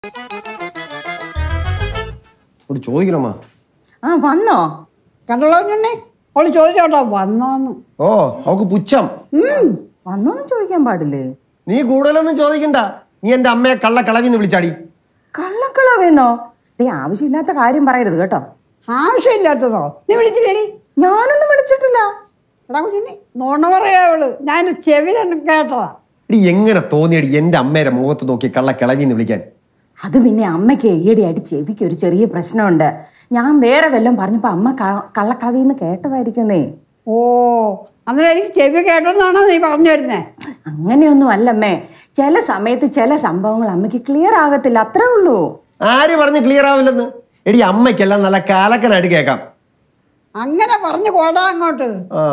ഒരു ചോദിക്കണമ്മ ആ വന്നോ കണ്ടോളൂ ഞണ്ണേ അവള് ചോദിച്ചോട്ടോ വന്നോന്ന് ഓ അവക്ക് പുച്ഛം ഉം, വന്നോന്ന് ചോദിക്കാൻ പാടില്ലേ നീ കൂടുതലൊന്നും ചോദിക്കണ്ട നീ എന്റെ അമ്മയെ കള്ള കളവിന്ന് വിളിച്ചാടി കള്ളക്കളവേന്നോ ദേ ആവശ്യമില്ലാത്ത കാര്യം പറയരുത് കേട്ടോ ആവശ്യമില്ലാത്തതോ നീ വിളിച്ചില്ലേടി ഞാനൊന്നും വിളിച്ചിട്ടില്ല എടാ കുഞ്ഞുണ്ണി നോണ പറയാ അവള് ഞാൻ ചെവി രണ്ടും കേട്ടതാ എടി എങ്ങനെ തോന്നിയടി എന്റെ അമ്മയുടെ മുഖത്ത് നോക്കി കള്ള കിളവിന്ന് വിളിക്കാൻ അത് പിന്നെ അമ്മയ്ക്ക് ഈയിടെയായിട്ട് ചെവിക്ക് ഒരു ചെറിയ പ്രശ്നമുണ്ട് ഞാൻ വേറെ വല്ലതും പറഞ്ഞപ്പോ അമ്മ ക- കള്ളക്കളവിന്ന് കേട്ടതായിരിക്കുന്നേ ഓ അന്നേരം എനിക്ക് ചെവി കേട്ടോന്നാണോ നീ പറഞ്ഞു വരുന്നേ അങ്ങനെയൊന്നും അല്ലമ്മേ ചില സമയത്ത് ചില സംഭവങ്ങൾ അമ്മയ്ക്ക് ക്ലിയർ ആകത്തില്ല അത്രേ ഉള്ളൂ ആര് പറഞ്ഞ് ക്ലിയർ ആവില്ലെന്ന് എടി അമ്മയ്ക്കെല്ലാം നല്ല കാലക്കനായിട്ട് കേൾക്കാം അങ്ങനെ പറഞ്ഞു കോടാ അങ്ങോട്ട് ആ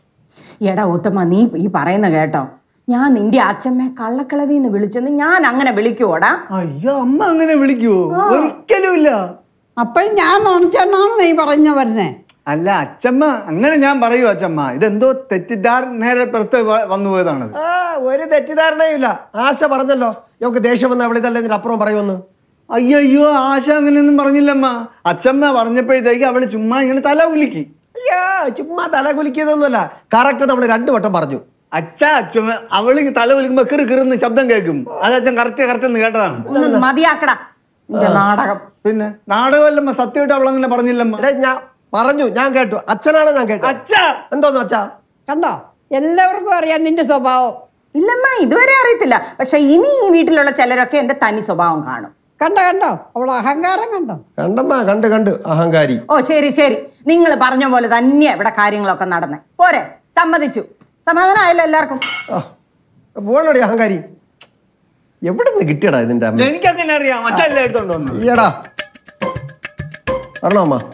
എടാ ഉത്തമ നീ ഈ പറയുന്ന കേട്ടോ ഞാൻ നിന്റെ അച്ഛമ്മയെ കള്ളക്കളവിന്ന് വിളിച്ചെന്ന് ഞാൻ അങ്ങനെ വിളിക്കുവോടാ അയ്യോ അമ്മ അങ്ങനെ വിളിക്കുവോ ഒരിക്കലും ഇല്ല അപ്പോഴും ഞാൻ നോണിച്ചെന്നാണ് നീ പറഞ്ഞു വരുന്നേ അല്ല അച്ചമ്മ അങ്ങനെ ഞാൻ പറയൂ അച്ചമ്മ ഇതെന്തോ തെറ്റിദ്ധാരണയുടെ പുറത്ത് വ- വന്നു പോയതാണത് ആ, ഒരു തെറ്റിദ്ധാരണയും ഇല്ല ആശ പറഞ്ഞല്ലോ നമുക്ക് ദേഷ്യം വന്ന അവളിതല്ല ഇതിന്റെ അപ്പുറം പറയുമെന്ന് അയ്യോ അയ്യോ ആശ അങ്ങനെയൊന്നും പറഞ്ഞില്ലമ്മ അച്ചമ്മ പറഞ്ഞപ്പോഴത്തേക്ക് അവള് ചുമ്മാ ഇങ്ങനെ തല ഉലുക്കി അയ്യാ ചുമ്മാ തല കുലിക്കുന്നൊന്നുമല്ല കറക്റ്റ് നമ്മൾ രണ്ടു വട്ടം പറഞ്ഞു അച്ഛ അച്ഛമ്മ അവള് ഇങ്ങ് തല ഉലുക്കുമ്പോ കിറു കിറുന്ന് ശബ്ദം കേൾക്കും അത് അച്ഛൻ കറക്റ്റ് കറക്റ്റ് എന്ന് കേട്ടതാണ് ഒന്ന് മതിയാക്കടാ നിന്റെ നാടകം പിന്നെ നാടകമല്ലമ്മ സത്യമായിട്ട് അവൾ അങ്ങനെ പറഞ്ഞില്ലമ്മ എടേ ഞാൻ പറഞ്ഞു ഞാൻ കേട്ടു അച്ഛനാണ് ഞാൻ കേട്ടു അച്ഛാ എന്തോന്നു അച്ഛാ കണ്ടോ എല്ലാവർക്കും അറിയാം നിന്റെ സ്വഭാവം ഇല്ലമ്മ ഇതുവരെ അറിയത്തില്ല പക്ഷെ ഇനി ഈ വീട്ടിലുള്ള ചിലരൊക്കെ എന്റെ തനി സ്വഭാവം കാണും കണ്ടോ കണ്ടോ അവളെ അഹങ്കാരം കണ്ടോ കണ്ടമ്മ കണ്ട് കണ്ട് അഹങ്കാരി ഓ ശരി ശരി നിങ്ങൾ പറഞ്ഞ പോലെ തന്നെയാ ഇവിടെ കാര്യങ്ങളൊക്കെ നടന്നേ പോരെ സമ്മതിച്ചു സമാധാനമായല്ലോ എല്ലാവർക്കും ആ, പോണടി അഹങ്കാരി എവിടെ നിന്ന് കിട്ടിയടാ ഇതിന്റെ അമ്മ എനിക്കങ്ങനെ അറിയാം അച്ഛൻ എല്ലാം എടുത്തോണ്ട് വന്നു ഈയടാ പറഞ്ഞോ അമ്മ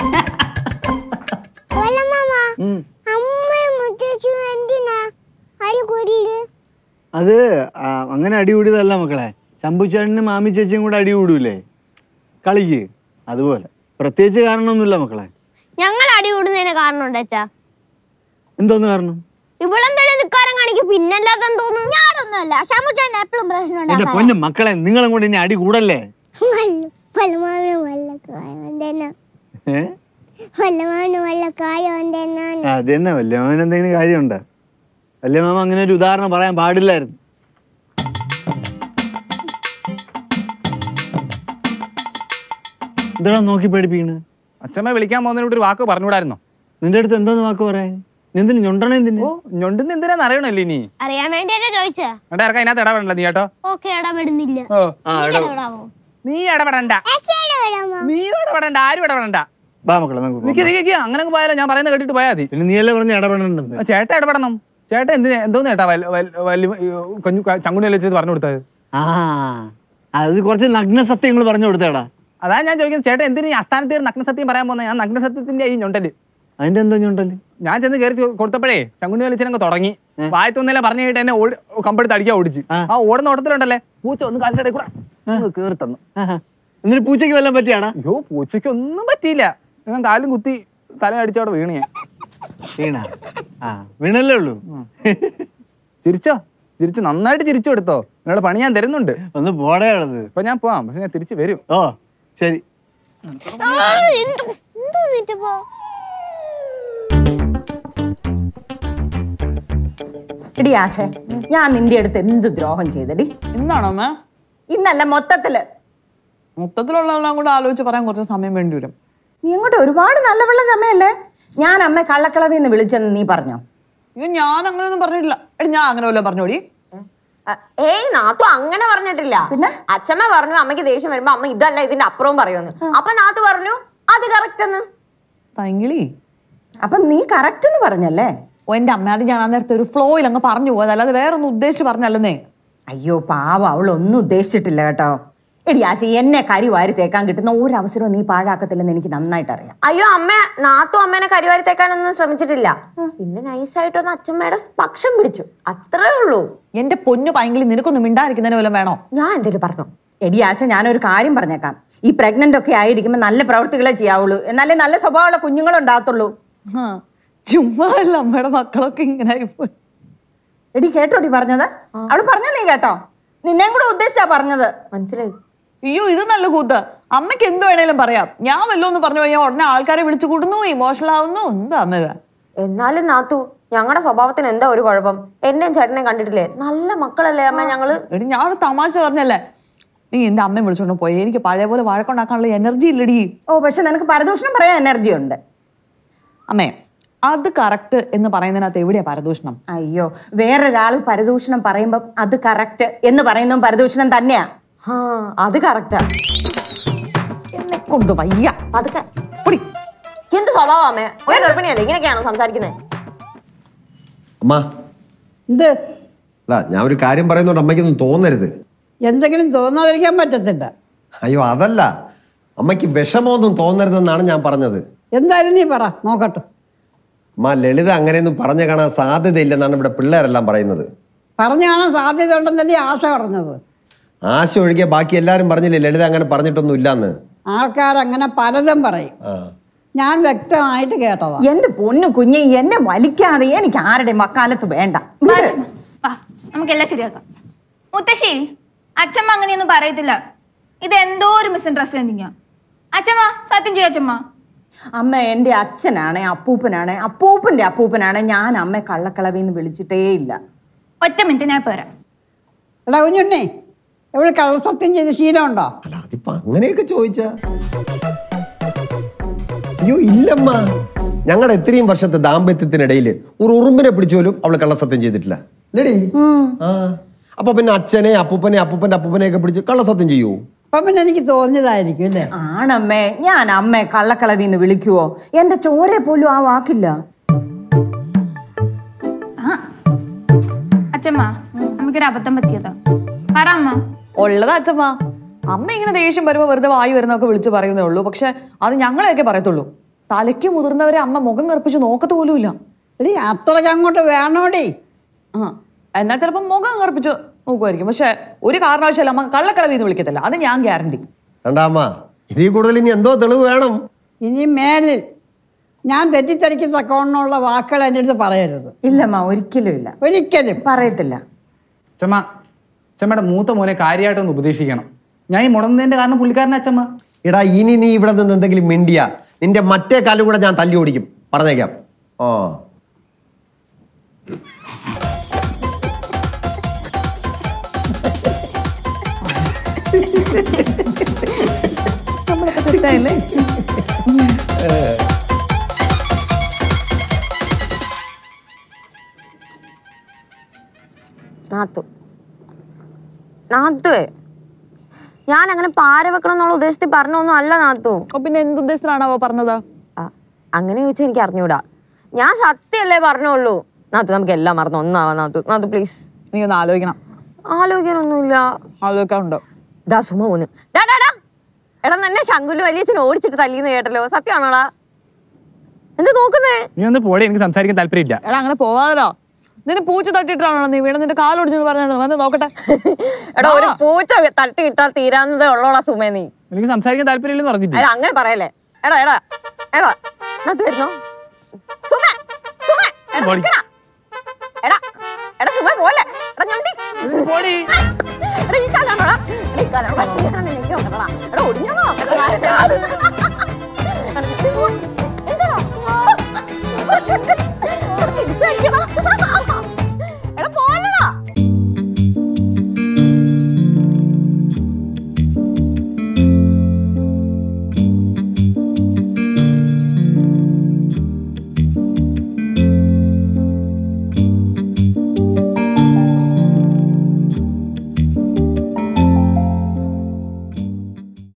വല്ലമ്മ അമ്മയും മുത്തച്ഛനും എന്തിനാ അരി കൊല്ല് അത് ആ, അങ്ങനെ അടി കൂടിയതല്ല മക്കളെ ശംഭുചേട്ടനും മാമി ചേച്ചിയും കൂടെ അടി കൂടൂലേ കളിക്ക് അതുപോലെ പ്രത്യേകിച്ച് കാരണമൊന്നുമില്ല മക്കളെ ഞങ്ങൾ അടി കൂടുന്നതിന് കാരണമുണ്ട് അച്ഛാ എന്തോന്ന് കാരണം ഇവളെന്തായാലും നിക്കാരം കാണിക്കും പിന്നല്ലാതെ തോന്നുന്നു ഞാനൊന്നുമല്ല ഷമുച്ചേട്ടൻ എപ്പോഴും പ്രശ്നം എന്റെ പൊന്നും മക്കളെ നിങ്ങളും കൂടെ ഇനി അടി കൂടല്ലേ വല്ലമാവിന് വല്ല കായം എന്തെന്നാ ഏ വല്ലമാവിന് വല്ല കായം എന്തെന്നാ അത് തന്നെ വല്യമാമൻ എന്തെങ്കിലും കാര്യമുണ്ട് വല്യമാമ അങ്ങനെ ഒരു ഉദാഹരണം പറയാൻ പാടില്ലായിരുന്നു എന്താ നോക്കി പേടിപ്പിക്കണ് അച്ഛമ്മ വിളിക്കാൻ പോകുന്നതിനോട് ഒരു വാക്ക് പറഞ്ഞുകൂടായിരുന്നോ നിന്റെ അടുത്ത് എന്തോന്ന് വാക്ക് പറയാൻ നീ എന്തിനു ഞൊണ്ടണ എന്തിന് ഓ ഞൊണ്ടുന്ന എന്തിനാന്ന് അറിയണല്ലേ ഇനി അറിയാൻ വേണ്ടിയല്ലേ ചോദിച്ചാ എന്നിട്ട് ഇറക്കാൻ അതിനകത്ത് ഇടപെടണ്ട നീ കേട്ടോ ഓക്കെ ഇടപെടുന്നില്ല ഓ ഇടപെടാമോ നീ ഇടപെടണ്ട ഇടപെടാമോ നീ ഇടപെടണ്ട ആരും ഇടപെടണ്ട വാ മക്കളെ നമുക്ക് നിക്ക് പോകാം. നിക്ക് അങ്ങനെ അങ്ങ് പോയാലോ ഞാൻ പറയുന്നത് കേട്ടിട്ട് പോയാൽ മതി പിന്നെ നീ അല്ലേ പറഞ്ഞ ഇടപെടണ്ടെന്ന് ആ, ചേട്ടൻ ഇടപെടണം ചേട്ടൻ എന്തിനാ എന്തോന്ന് ചേട്ടാ വല്ല- വല്ല- വല്ല- ഈ കുഞ്ഞു ചങ്കുണി വെച്ചത് പറഞ്ഞു കൊടുത്തത് ആ അത് കുറച്ച് നഗ്ന സത്യങ്ങൾ പറഞ്ഞു കൊടുത്തേടാ അതാ ഞാൻ ചോദിക്കുന്നത് ചേട്ടൻ എന്തിനാ ഈ അസ്ഥാനത്ത് കയറി നഗ്നസത്യം പറയാൻ പോകുന്നത് ഞാൻ നഗ്നസത്യത്തിന്റെ ഈ ഞൊണ്ടല് അതിന്റെ എന്തോ ഞൊണ്ടല്ലേ ഞാൻ ചെന്ന് കയറി ചോ- കൊടുത്തപ്പോഴേ ശങ്കുണി വലിച്ചനങ്ങ് തുടങ്ങി വായത്തൊന്നില്ല പറഞ്ഞു കഴിഞ്ഞിട്ട് എന്നെ ഓടി കമ്പെടുത്ത് അടിക്കാൻ ഓടിച്ച് ആ ഓടുന്ന ഓട്ടത്തിലുണ്ടല്ലേ പൂച്ച ഒന്ന് കാലിന്റെ ഇടയിൽ കൂടെ കയറി തന്നു ആഹാ. എന്നിട്ട് പൂച്ചയ്ക്ക് വല്ലതും പറ്റിയാടാ അയ്യോ പൂച്ചയ്ക്ക് ഒന്നും പറ്റിയില്ല ഞാൻ കാലും കുത്തി തല അടിച്ചവിടെ വീണ് ഞാൻ വീണ ആ വീണല്ലേ ഉള്ളൂ ചിരിച്ചോ ചിരിച്ചു നന്നായിട്ട് ചിരിച്ചു എടുത്തോ നിങ്ങളുടെ പണി ഞാൻ തരുന്നുണ്ട് ഒന്ന് പോടേ ഉള്ളത് ഇപ്പൊ ഞാൻ പോവാം പക്ഷെ ഞാൻ തിരിച്ചു വരും ഓ ശരി എന്തോ നീറ്റപ്പോ എടി ആശേ ഞാൻ നിന്റെ അടുത്ത് എന്ത് ദ്രോഹം ചെയ്തടി എന്താണോ അമ്മ ഇന്നല്ല മൊത്തത്തില് മൊത്തത്തിലുള്ളതെല്ലാം കൂടെ ആലോചിച്ച് പറയാൻ കുറച്ച് സമയം വേണ്ടി വരും നീ അങ്ങോട്ട് ഒരുപാട് നല്ല വെള്ളം ചമയല്ലേ ഞാൻ അമ്മ കള്ളക്കളവിന്ന് വിളിച്ചെന്ന് നീ പറഞ്ഞോ ഇത് ഞാൻ അങ്ങനെയൊന്നും പറഞ്ഞിട്ടില്ല എടി ഞാൻ അങ്ങനെ വല്ലതും പറഞ്ഞോടി അ- ഏയ് നാത്തു അങ്ങനെ പറഞ്ഞിട്ടില്ല പിന്നെ? അച്ഛമ്മ പറഞ്ഞു അമ്മയ്ക്ക് ദേഷ്യം വരുമ്പോ അമ്മ ഇതല്ല ഇതിന്റെ അപ്പുറവും പറയുമെന്ന് അപ്പൊ നാത്തു പറഞ്ഞു അത് കറക്റ്റ് എന്ന് പൈങ്കിളി അപ്പൊ നീ കറക്റ്റ് എന്ന് പറഞ്ഞല്ലേ ഓ എന്റെ അമ്മ അത് ഞാൻ അന്നേരത്തെ ഒരു ഫ്ലോയിൽ അങ്ങ് പറഞ്ഞു പോയത് അല്ലാതെ വേറെ ഒന്നും ഉദ്ദേശിച്ച് പറഞ്ഞല്ലെന്നേ അയ്യോ പാവം അവളൊന്നും ഉദ്ദേശിച്ചിട്ടില്ല കേട്ടോ എടി ആശ എന്നെ കരി വാരി തേക്കാൻ കിട്ടുന്ന ഒരു അവസരവും നീ പാഴാക്കത്തില്ലെന്ന് എനിക്ക് നന്നായിട്ട് അറിയാം അയ്യോ അമ്മ നാത്തു അമ്മേനെ കരിവാരി തേക്കാനൊന്നും ശ്രമിച്ചിട്ടില്ല പിന്നെ നൈസായിട്ടൊന്ന് അച്ഛമ്മയുടെ പക്ഷം പിടിച്ചു അത്രേ ഉള്ളൂ എന്റെ പൊന്നു പൈങ്കിളി നിനക്കൊന്നും മിണ്ടായിരിക്കുന്നതിന് വല്ലതും വേണോ ഞാൻ എന്തേലും പറഞ്ഞു എടി ആശ ഞാനൊരു കാര്യം പറഞ്ഞേക്കാം ഈ പ്രഗ്നന്റ് ഒക്കെ ആയിരിക്കുമ്പോൾ നല്ല പ്രവൃത്തികളെ ചെയ്യാവുള്ളൂ എന്നാലേ നല്ല സ്വഭാവമുള്ള കുഞ്ഞുങ്ങളുണ്ടാകത്തുള്ളൂ ആ, ചുമ്മാ അല്ല അമ്മയുടെ മക്കളൊക്കെ ഇങ്ങനെ ആയിപ്പോയി എടി കേട്ടോടി പറഞ്ഞത് അവള് പറഞ്ഞ നീ കേട്ടോ നിന്നെയും കൂടെ ഉദ്ദേശിച്ചാ പറഞ്ഞത് മനസ്സിലായി അയ്യോ ഇത് നല്ല കൂത്ത് അമ്മയ്ക്ക് എന്ത് വേണേലും പറയാം ഞാൻ വല്ലോന്ന് പറഞ്ഞു കഴിഞ്ഞാൽ ഉടനെ ആൾക്കാരെ വിളിച്ചു കൂടുന്നു ഇമോഷണൽ ആവുന്നു എന്താ അമ്മ ഇത് എന്നാലും നാത്തു ഞങ്ങളുടെ സ്വഭാവത്തിന് എന്താ ഒരു കുഴപ്പം എന്റെയും ചേട്ടനെയും കണ്ടിട്ടില്ലേ നല്ല മക്കളല്ലേ അമ്മ ഞങ്ങള് എടി ഞാൻ ഒരു തമാശ പറഞ്ഞല്ലേ നീ എന്റെ അമ്മയെ വിളിച്ചോണ്ട് പോയി എനിക്ക് പഴയ പോലെ വഴക്കുണ്ടാക്കാനുള്ള എനർജി ഇല്ലടി ഓ പക്ഷെ നിനക്ക് പരദൂഷണം പറയാൻ എനർജി ഉണ്ട് അമ്മേ അത് കറക്റ്റ് എന്ന് പറയുന്നതിനകത്ത് എവിടെയാ പരദൂഷണം അയ്യോ വേറൊരാൾ പരദൂഷണം പറയുമ്പം അത് കറക്റ്റ് എന്ന് പറയുന്നതും പരദൂഷണം തന്നെയാ ആ അത് കറക്റ്റാ എന്നെ കൊണ്ട് വയ്യ അതൊക്കെ പൊടി. എന്ത് സ്വഭാവം അമ്മേ ഒരു ഗർഭിണിയല്ലേ ഇങ്ങനെയൊക്കെയാണോ സംസാരിക്കുന്നത് അമ്മ എന്ത് അല്ല ഞാൻ ഒരു കാര്യം പറയുന്നോണ്ട് അമ്മയ്ക്കൊന്നും തോന്നരുത് എന്തെങ്കിലും തോന്നാതിരിക്കാൻ പറ്റത്തില്ല അയ്യോ അതല്ല അമ്മയ്ക്ക് വിഷമമൊന്നും തോന്നരുതെന്നാണ് ഞാൻ പറഞ്ഞത് എന്തായാലും നീ പറ നോക്കട്ടെ അമ്മ ലളിത അങ്ങനെയൊന്നും പറഞ്ഞു കാണാൻ സാധ്യതയില്ലെന്നാണ് ഇവിടെ പിള്ളേരെല്ലാം പറയുന്നത് പറഞ്ഞു കാണാൻ സാധ്യത ഉണ്ടെന്നല്ലേ ആശ പറഞ്ഞത് ആശ ഒഴികെ ബാക്കി എല്ലാവരും പറഞ്ഞില്ലേ ലളിത അങ്ങനെ പറഞ്ഞിട്ടൊന്നും ഇല്ലാന്ന് ആൾക്കാരങ്ങനെ പലതും പറയും ആ ഞാൻ വ്യക്തമായിട്ട് കേട്ടതാ എന്റെ പൊന്നു കുഞ്ഞെ എന്നെ വലിക്കാതെ എനിക്ക് ആരുടെ മക്കാലത്ത് വേണ്ട വാ നമുക്കെല്ലാം ശരിയാക്കാം മുത്തശ്ശി അച്ഛമ്മ അങ്ങനെയൊന്നും പറയത്തില്ല ഇത് എന്തോ ഒരു മിസ്അണ്ടർസ്റ്റാൻഡിങ്ങാ അച്ഛമ്മ സത്യം ചെയ്യ അച്ഛമ്മ അമ്മ എൻ്റെ അച്ഛനാണ് അപ്പൂപ്പനാണ് അപ്പൂപ്പന്റെ അപ്പൂപ്പനാണ് ഞാൻ അമ്മ കള്ളക്കളവിന്ന് വിളിച്ചിട്ടേ ഇല്ല ഒറ്റ മിനിറ്റ് ഞാൻ പോരാ എടാ കുഞ്ഞുണ്ണി എവിടെ കള്ളസത്യം ചെയ്ത് ശീലമുണ്ടോ അല്ല അതിപ്പോ അങ്ങനെയൊക്കെ ചോദിച്ചാ അയ്യോ ഇല്ലമ്മ ഞങ്ങളുടെ ഇത്രയും വർഷത്തെ ദാമ്പത്യത്തിനിടയിൽ ഒരു ഉറുമ്പിനെ പിടിച്ചോലും അവള് കള്ളസത്യം ചെയ്തിട്ടില്ല ലേഡി ആ അപ്പൊ പിന്നെ അച്ഛനെ അപ്പൂപ്പനെ അപ്പൂപ്പന്റെ അപ്പൂപ്പനെ ഒക്കെ പിടിച്ച് കള്ളസത്യം ചെയ്യൂ അപ്പം പിന്നെ എനിക്ക് തോന്നിയതായിരിക്കും അല്ലേ ആണമ്മേ ഞാൻ അമ്മയെ കള്ളക്കളവിന്ന് വിളിക്കുവോ എന്റെ ചോരെ പോലും ആ വാക്കില്ല ആ അച്ഛമ്മ നമുക്കൊരു അബദ്ധം പറ്റിയതാ പറ അമ്മ ഉള്ളതാ അച്ഛമ്മ അമ്മ ഇങ്ങനെ ദേഷ്യം വരുമ്പോ വെറുതെ വായി വരുന്നൊക്കെ വിളിച്ചു പറയുന്നേ ഉള്ളൂ പക്ഷെ അത് ഞങ്ങളെയൊക്കെ പറയത്തുള്ളൂ തലയ്ക്ക് മുതിർന്നവരെ അമ്മ മുഖം കറുപ്പിച്ച് നോക്കത്ത് പോലും ഇല്ല എടി അത്രയ്ക്ക് അങ്ങോട്ട് വേണോടി ആ എന്നാൽ ചിലപ്പോൾ മുഖം കറുപ്പിച്ച് നോക്കുമായിരിക്കും പക്ഷെ ഒരു കാരണവശാലും അമ്മ കള്ളക്കളവീന്ന് വിളിക്കത്തില്ല അത് ഞാൻ ഗ്യാരണ്ടി രണ്ടാമ്മ ഇതിൽ കൂടുതൽ ഇനി എന്തോ തെളിവ് വേണം ഇനി മേലിൽ ഞാൻ തെറ്റിദ്ധരിക്കത്തക്കവണ്ണമുള്ള വാക്കുകൾ എൻ്റെ അടുത്ത് പറയരുത് ഇല്ലമ്മ ഒരിക്കലും ഇല്ല ഒരിക്കലും പറയത്തില്ല അച്ഛമ്മ അച്ഛമ്മയുടെ മൂത്ത മോനെ കാര്യമായിട്ടൊന്ന് ഉപദേശിക്കണം ഞാൻ ഈ മുടന്നതിന്റെ കാരണം പുള്ളിക്കാരൻ അച്ഛമ്മ എടാ ഇനി നീ ഇവിടെ നിന്ന് എന്തെങ്കിലും മിണ്ടിയ നിന്റെ മറ്റേ കാലും കൂടെ ഞാൻ തല്ലി ഓടിക്കും പറഞ്ഞേക്കാം ആ നമ്മളൊക്കെ തെറ്റായില്ലേ നാത്തു നാത്തുവേ ഞാൻ അങ്ങനെ പാര വെക്കണം എന്നുള്ള ഉദ്ദേശത്തിൽ പറഞ്ഞൊന്നും അല്ല നാത്തു അപ്പൊ പിന്നെ എന്തുദ്ദേശത്തിലാണാവോ പറഞ്ഞത് ആ, അങ്ങനെ ചോദിച്ചാൽ എനിക്ക് അറിഞ്ഞൂടാ ഞാൻ സത്യമല്ലേ പറഞ്ഞോളൂ നാത്തു നമുക്ക് എല്ലാം മറന്നു ഒന്നാവാ നാത്തു നാത്തു പ്ലീസ് നീ ഒന്ന് ആലോചിക്കണം ആലോചിക്കാനൊന്നുമില്ല ആലോചിക്കാനുണ്ട് ദാ സുമ പോന്ന് ഡാ ഡാ ഡാ എടാ തന്നെ ശങ്കുല് വലിയച്ഛൻ ഓടിച്ചിട്ട് തല്ലിന്ന് കേട്ടല്ലോ സത്യമാണോടാ എന്താ നോക്കുന്നേ നീ ഒന്ന് പോടെ എനിക്ക് സംസാരിക്കാൻ താല്പര്യമില്ല എടാ അങ്ങനെ പോവാതല്ലോ നിന്നെ പൂച്ച തട്ടിയിട്ടാണോ നീ വീണ് നിന്റെ കാലൊടിഞ്ഞെന്ന് പറഞ്ഞു വന്ന് നോക്കട്ടെ എടാ ഒരു പൂച്ച തട്ടി ഇട്ടാൽ തീരാന്നതേ ഉള്ളോടാ സുമേ നീ എനിക്ക് സംസാരിക്കാൻ താല്പര്യമില്ലെന്ന് പറഞ്ഞിട്ടില്ല എടാ അങ്ങനെ പറയല്ലേ എടാ എടാ എടാ നത്ത് വരുന്നോ സുമ സുമ എടാ, പോടി. നിക്കടാ. എടാ എടാ സുമ പോലെ എടാ ഞൊണ്ടി പോടി. എടാ ഈ കാലാണോടാ എടാ ഈ കാലാണോടാ എടാ ഒടിഞ്ഞോ എടാ ഒടിഞ്ഞോ